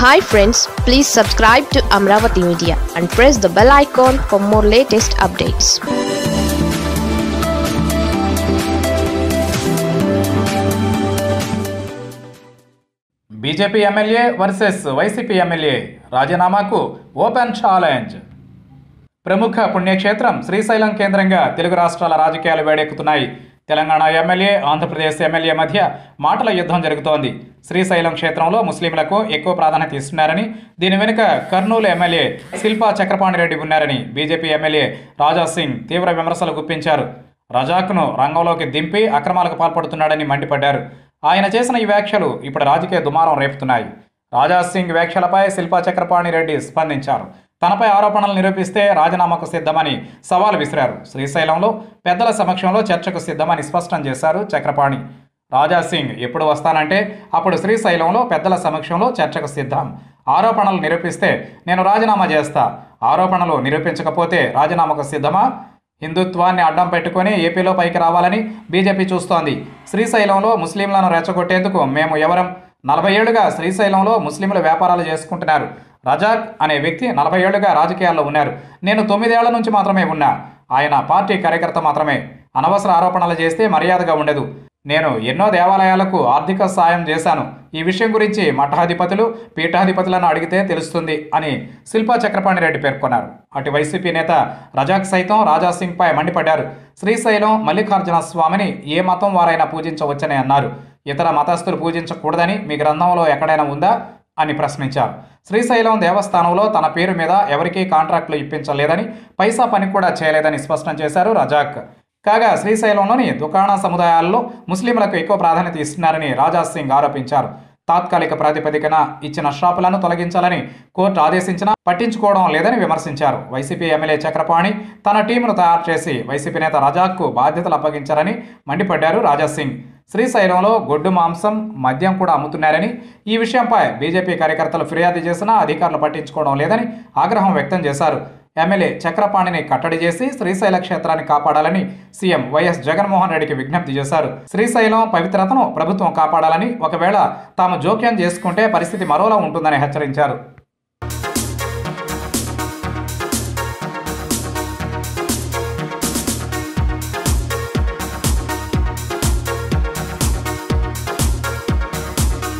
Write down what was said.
hi friends please subscribe to Amaravati media and press the bell icon for more latest updates BJP MLA versus YCP MLA రాజీనామాకు open challenge ప్రముఖ పుణ్యక్షేత్రం శ్రీశైలం కేంద్రంగా తెలుగు రాష్ట్రాల రాజకీయాలు వేడెక్కుతున్నాయి Telangana MLA Andhra Pradesh MLA మధ్య మాటల యుద్ధం జరుగుతోంది శ్రీశైలం క్షేత్రంలో ముస్లింలకు ఎక్కువ ప్రాధాన్యత ఇస్తున్నారని దీని వెనుక కర్నూలు ఎమ్మెల్యే శిల్పా చక్రపాణి రెడ్డి ఉన్నారని బీజేపీ ఎమ్మెల్యే రాజా సింగ్ తీవ్ర విమర్శలు గుప్పించారు రజాక్ను రంగంలోకి దింపి అక్రమాలకు పాల్పడుతున్నాడని మండిపడ్డారు ఆయన చేసిన ఈ వ్యాఖ్యలు ఇప్పుడు రాజకీయ దుమారం రేపుతున్నాయి రాజా సింగ్ వ్యాఖ్యలపై శిల్పా చక్రపాణి రెడ్డి స్పందించారు తనపై ఆరోపణలు నిరూపిస్తే రాజీనామాకు సిద్ధమని సవాల్ విసిరారు శ్రీశైలంలో పెద్దల సమక్షంలో చర్చకు సిద్ధమని స్పష్టం చేశారు చక్రపాణి రాజా సింగ్ ఎప్పుడు వస్తానంటే అప్పుడు శ్రీశైలంలో పెద్దల సమక్షంలో చర్చకు సిద్ధం ఆరోపణలు నిరూపిస్తే నేను రాజీనామా చేస్తా ఆరోపణలు నిరూపించకపోతే రాజీనామాకు సిద్ధమా హిందుత్వాన్ని అడ్డం పెట్టుకొని ఏపీలో పైకి రావాలని బీజేపీ చూస్తోంది శ్రీశైలంలో ముస్లింలను రెచ్చగొట్టేందుకు మేము ఎవరం నలభై ఏళ్లుగా శ్రీశైలంలో ముస్లింలు వ్యాపారాలు చేసుకుంటున్నారు రజాక్ అనే వ్యక్తి నలభై ఏళ్లుగా రాజకీయాల్లో ఉన్నారు నేను తొమ్మిదేళ్ల నుంచి మాత్రమే ఉన్నా ఆయన పార్టీ కార్యకర్త మాత్రమే అనవసర ఆరోపణలు చేస్తే మర్యాదగా ఉండదు నేను ఎన్నో దేవాలయాలకు ఆర్థిక సాయం చేశాను ఈ విషయం గురించి మఠాధిపతులు పీఠాధిపతులను అడిగితే తెలుస్తుంది అని శిల్పా చక్రపాణి రెడ్డి పేర్కొన్నారు అటు వైసీపీ నేత రజాక్ సైతం రాజాసింగ్పై మండిపడ్డారు శ్రీశైలం మల్లికార్జున స్వామిని ఏ మతం వారైనా పూజించవచ్చని అన్నారు ఇతర మతస్థులు పూజించకూడదని మీ గ్రంథంలో ఎక్కడైనా ఉందా అని ప్రశ్నించారు శ్రీశైలం దేవస్థానంలో తన పేరు మీద ఎవరికీ కాంట్రాక్టులు ఇప్పించలేదని పైసా పని కూడా చేయలేదని స్పష్టం చేశారు రజాక్ కాగా శ్రీశైలంలోని దుకాణ సముదాయాల్లో ముస్లింలకు ఎక్కువ ప్రాధాన్యత ఇస్తున్నారని రాజా సింగ్ ఆరోపించారు తాత్కాలిక ప్రాతిపదికన ఇచ్చిన షాపులను తొలగించాలని కోర్టు ఆదేశించినా పట్టించుకోవడం లేదని విమర్శించారు వైసీపీ ఎమ్మెల్యే చక్రపాణి తన టీమును తయారు చేసి వైసీపీ నేత రజాక్కు బాధ్యతలు అప్పగించారని మండిపడ్డారు రాజా సింగ్ శ్రీశైలంలో గొడ్డు మాంసం మద్యం కూడా అమ్ముతున్నారని ఈ విషయంపై బీజేపీ కార్యకర్తలు ఫిర్యాదు చేసినా అధికారులు పట్టించుకోవడం లేదని ఆగ్రహం వ్యక్తం చేశారు ఎమ్మెల్యే చక్రపాణిని కట్టడి చేసి శ్రీశైల క్షేత్రాన్ని కాపాడాలని సీఎం వైఎస్ జగన్మోహన్ రెడ్డికి విజ్ఞప్తి చేశారు శ్రీశైలం పవిత్రతను ప్రభుత్వం కాపాడాలని ఒకవేళ తాము జోక్యం చేసుకుంటే పరిస్థితి మరోలా ఉంటుందని హెచ్చరించారు